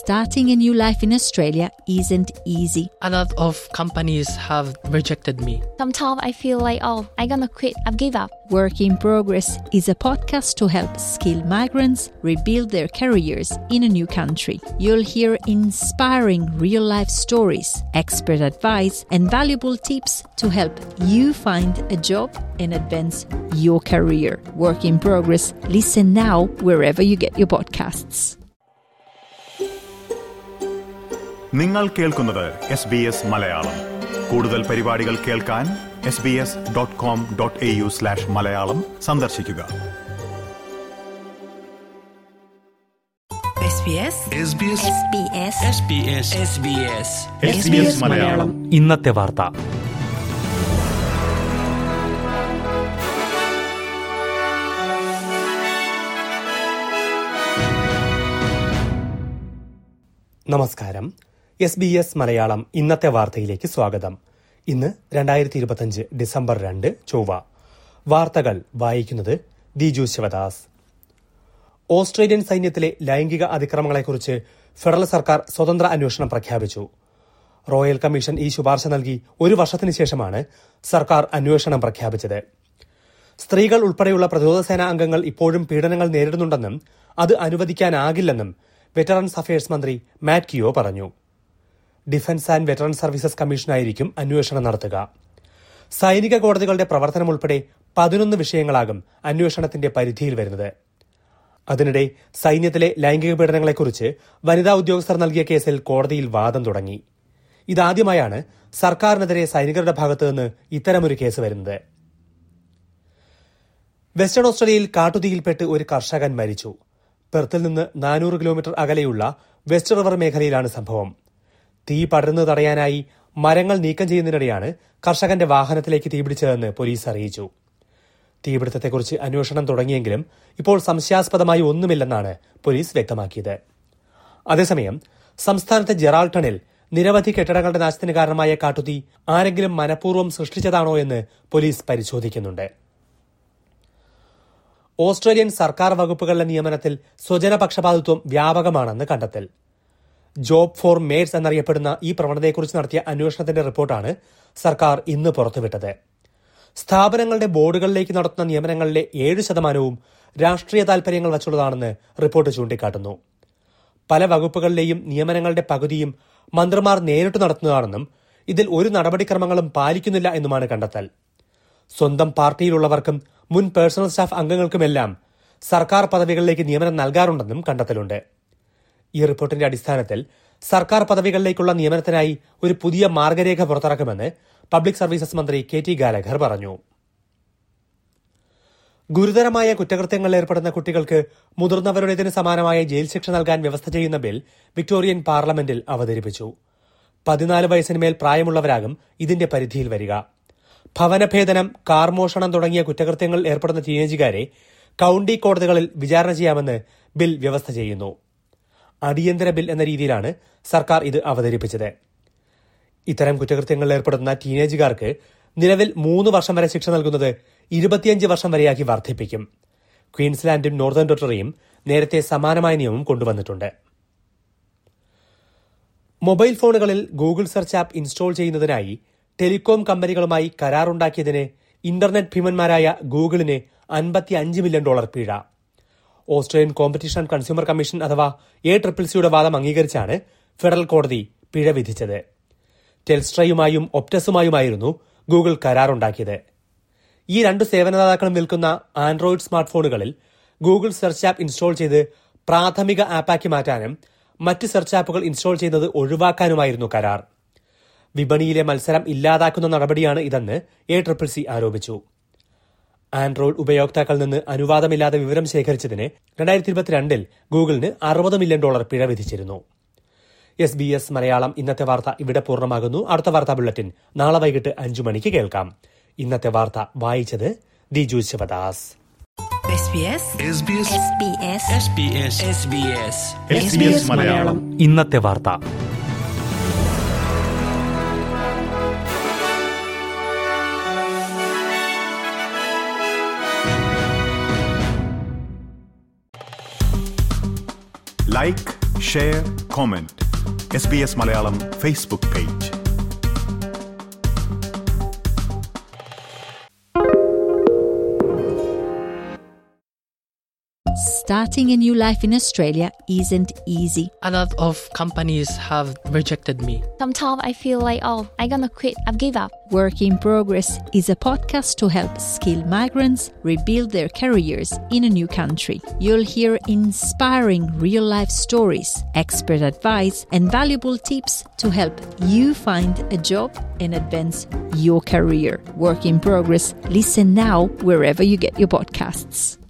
starting a new life in Australia isn't easy. A lot of companies have rejected me. Sometimes I feel like, oh, I'm gonna quit, I've give up. Work in Progress is a podcast to help skilled migrants rebuild their careers in a new country. You'll hear inspiring real life stories, expert advice, and valuable tips to help you find a job and advance your career. Work in Progress. Listen now wherever you get your podcasts. നിങ്ങൾ കേൾക്കുന്നത് S B S Malayalam കൂടുതൽ പരിപാടികൾ കേൾക്കാൻ S B S dot com dot A U slash Malayalam സന്ദർശിക്കുക SBS SBS SBS SBS SBS SBS Malayalam ഇന്നത്തെ വാർത്ത നമസ്കാരം S B S Malayalam ഇന്നത്തെ വാർത്തയിലേക്ക് സ്വാഗതം ഇന്ന് രണ്ടായിരത്തി ഇരുപത്തിയഞ്ച് ഡിസംബർ രണ്ട് ചൊവ്വ വാർത്തകൾ വായിക്കുന്നത് ദിജു ശിവദാസ് ഓസ്ട്രേലിയൻ സൈന്യത്തിലെ ലൈംഗിക അതിക്രമങ്ങളെക്കുറിച്ച് ഫെഡറൽ സർക്കാർ സ്വതന്ത്ര അന്വേഷണം പ്രഖ്യാപിച്ചു റോയൽ കമ്മീഷൻ ഈ ശുപാർശ നൽകി ഒരു വർഷത്തിന് ശേഷമാണ് സർക്കാർ അന്വേഷണം പ്രഖ്യാപിച്ചത് സ്ത്രീകൾ ഉൾപ്പെടെയുള്ള പ്രതിരോധ സേനാ അംഗങ്ങൾ ഇപ്പോഴും പീഡനങ്ങൾ നേരിടുന്നുണ്ടെന്നും അത് അനുവദിക്കാനാകില്ലെന്നും വെറ്ററൻസ് അഫയേഴ്സ് മന്ത്രി മാറ്റ് കിയോ പറഞ്ഞു ഡിഫൻസ് ആൻഡ് വെറ്ററൻ സർവീസസ് കമ്മീഷനായിരിക്കും അന്വേഷണം നടത്തുക സൈനിക കോടതികളുടെ പ്രവർത്തനം ഉൾപ്പെടെ പതിനൊന്ന് വിഷയങ്ങളാകും അന്വേഷണത്തിന്റെ പരിധിയിൽ വരുന്നത് അതിനിടെ സൈന്യത്തിലെ ലൈംഗിക പീഡനങ്ങളെക്കുറിച്ച് വനിതാ ഉദ്യോഗസ്ഥർ നൽകിയ കേസിൽ കോടതിയിൽ വാദം തുടങ്ങി ഇതാദ്യമായാണ് സർക്കാരിനെതിരെ സൈനികരുടെ ഭാഗത്തുനിന്ന് ഇത്തരമൊരു കേസ് വരുന്നത് വെസ്റ്റേൺ ഓസ്ട്രേലിയയിൽ കാട്ടുതീയിൽപ്പെട്ട് ഒരു കർഷകൻ മരിച്ചു പെർത്തിൽ നിന്ന് നാനൂറ് കിലോമീറ്റർ അകലെയുള്ള വെസ്റ്റ് റിവർ മേഖലയിലാണ് സംഭവം തീ പടരുന്നത് തടയാനായി മരങ്ങൾ നീക്കം ചെയ്യുന്നതിനിടെയാണ് കർഷകന്റെ വാഹനത്തിലേക്ക് തീപിടിച്ചതെന്ന് പോലീസ് അറിയിച്ചു തീപിടുത്തത്തെക്കുറിച്ച് അന്വേഷണം തുടങ്ങിയെങ്കിലും ഇപ്പോൾ സംശയാസ്പദമായി ഒന്നുമില്ലെന്നാണ് പോലീസ് വ്യക്തമാക്കിയത് അതേസമയം സംസ്ഥാനത്തെ ജെറാൾട്ടണിൽ നിരവധി കെട്ടിടങ്ങളുടെ നാശത്തിന് കാരണമായ കാട്ടുതീ ആരെങ്കിലും മനഃപൂർവ്വം സൃഷ്ടിച്ചതാണോ എന്ന് പോലീസ് പരിശോധിക്കുന്നുണ്ട് ഓസ്ട്രേലിയൻ സർക്കാർ വകുപ്പുകളുടെ നിയമനത്തിൽ സ്വജനപക്ഷപാതിത്വം വ്യാപകമാണെന്ന് കണ്ടെത്തൽ ജോബ് ഫോർ മേഡ്സ് എന്നറിയപ്പെടുന്ന ഈ പ്രവണതയെക്കുറിച്ച് നടത്തിയ അന്വേഷണത്തിന്റെ റിപ്പോർട്ടാണ് സർക്കാർ ഇന്ന് പുറത്തുവിട്ടത് സ്ഥാപനങ്ങളുടെ ബോർഡുകളിലേക്ക് നടത്തുന്ന നിയമനങ്ങളിലെ ഏഴ് ശതമാനവും രാഷ്ട്രീയ താൽപര്യങ്ങൾ വച്ചുള്ളതാണെന്ന് റിപ്പോർട്ട് ചൂണ്ടിക്കാട്ടുന്നു പല വകുപ്പുകളിലെയും നിയമനങ്ങളുടെ പകുതിയും മന്ത്രിമാർ നേരിട്ട് നടത്തുന്നതാണെന്നും ഇതിൽ ഒരു നടപടിക്രമങ്ങളും പാലിക്കുന്നില്ല എന്നുമാണ് കണ്ടെത്തൽ സ്വന്തം പാർട്ടിയിലുള്ളവർക്കും മുൻ പേഴ്സണൽ സ്റ്റാഫ് അംഗങ്ങൾക്കുമെല്ലാം സർക്കാർ പദവികളിലേക്ക് നിയമനം നൽകാറുണ്ടെന്നും കണ്ടെത്തലുണ്ട് ഈ റിപ്പോർട്ടിന്റെ അടിസ്ഥാനത്തിൽ സർക്കാർ പദവികളിലേക്കുള്ള നിയമനത്തിനായി ഒരു പുതിയ മാർഗരേഖ പുറത്തിറക്കുമെന്ന് പബ്ലിക് സർവീസസ് മന്ത്രി കെ ടി ഗാലഘർ പറഞ്ഞു ഗുരുതരമായ കുറ്റകൃത്യങ്ങളിൽ ഏർപ്പെടുന്ന കുട്ടികൾക്ക് മുതിർന്നവരുടേതിന് സമാനമായ ജയിൽ ശിക്ഷ നൽകാൻ വ്യവസ്ഥ ചെയ്യുന്ന ബിൽ വിക്ടോറിയൻ പാർലമെന്റിൽ അവതരിപ്പിച്ചു പതിനാല് വയസ്സിന് മേൽ പ്രായമുള്ളവരാകും ഇതിന്റെ പരിധിയിൽ വരിക ഭവനഭേദനം കാർമോഷണം തുടങ്ങിയ കുറ്റകൃത്യങ്ങളിൽ ഏർപ്പെടുന്ന ടീനേജുകാരെ കൌണ്ടി കോടതികളിൽ വിചാരണ ചെയ്യാമെന്ന് ബിൽ വ്യവസ്ഥ ചെയ്യുന്നു അടിയന്തര ബിൽ എന്ന രീതിയിലാണ് സർക്കാർ ഇത് അവതരിപ്പിച്ചത് ഇത്തരം കുറ്റകൃത്യങ്ങളിൽ ഏർപ്പെടുന്ന ടീനേജുകാർക്ക് നിലവിൽ മൂന്ന് വർഷം വരെ ശിക്ഷ നൽകുന്നത് ഇരുപത്തിയഞ്ച് വർഷം വരെയാക്കി വർദ്ധിപ്പിക്കും ക്വീൻസ്ലാൻഡും നോർത്തേൺ ടെറിട്ടറിയും നേരത്തെ സമാനമായ നിയമം കൊണ്ടുവന്നിട്ടുണ്ട് മൊബൈൽ ഫോണുകളിൽ ഗൂഗിൾ സെർച്ച് ആപ്പ് ഇൻസ്റ്റാൾ ചെയ്യുന്നതിനായി ടെലികോം കമ്പനികളുമായി കരാറുണ്ടാക്കിയതിന് ഇന്റർനെറ്റ് ഭീമന്മാരായ ഗൂഗിളിന് അൻപത്തി അഞ്ച് മില്യൺ ഡോളർ പിഴ Australian competition and consumer commission അഥവാ എ ട്രിപ്പിൾ സിയുടെ വാദം അംഗീകരിച്ചാണ് ഫെഡറൽ കോടതി പിഴ വിധിച്ചത് ടെൽസ്ട്രയുമായും ഒപ്റ്റസുമായുമായിരുന്നു ഗൂഗിൾ കരാറുണ്ടാക്കിയത് ഈ രണ്ട് സേവനദാതാക്കളും വിൽക്കുന്ന ആൻഡ്രോയിഡ് സ്മാർട്ട് ഫോണുകളിൽ ഗൂഗിൾ സെർച്ച് ആപ്പ് ഇൻസ്റ്റാൾ ചെയ്ത് പ്രാഥമിക ആപ്പാക്കി മാറ്റാനും മറ്റ് സെർച്ച് ആപ്പുകൾ ഇൻസ്റ്റാൾ ചെയ്യുന്നത് ഒഴിവാക്കാനുമായിരുന്നു കരാർ വിപണിയിലെ മത്സരം ഇല്ലാതാക്കുന്ന നടപടിയാണ് ഇതെന്ന് എ ട്രിപ്പിൾ സി ആരോപിച്ചു ആൻഡ്രോയിഡ് ഉപയോക്താക്കളിൽ നിന്ന് അനുവാദമില്ലാതെ വിവരം ശേഖരിച്ചതിന് രണ്ടായിരത്തി ഇരുപത്തിരണ്ടിൽ ഗൂഗിളിന് അറുപത് മില്യൺ ഡോളർ പിഴ വിധിച്ചിരുന്നു എസ് ബി എസ് മലയാളം ഇന്നത്തെ വാർത്ത ഇവിടെ പൂർണ്ണമാകുന്നു അടുത്ത വാർത്താ ബുള്ളറ്റിൻ നാളെ വൈകിട്ട് അഞ്ചു മണിക്ക് കേൾക്കാം ഇന്നത്തെ വാർത്ത വായിച്ചത് Diju Sivadas SBS SBS SBS SBS SBS SBS Malayalam ഇന്നത്തെ വാർത്ത like share comment S B S Malayalam Facebook page Starting a new life in Australia isn't easy. A lot of companies have rejected me. Sometimes I feel like, oh, I'm gonna quit. I've give up. Work in Progress is a podcast to help skilled migrants rebuild their careers in a new country. You'll hear inspiring real life stories, expert advice, and valuable tips to help you find a job and advance your career. Work in Progress. Listen now wherever you get your podcasts.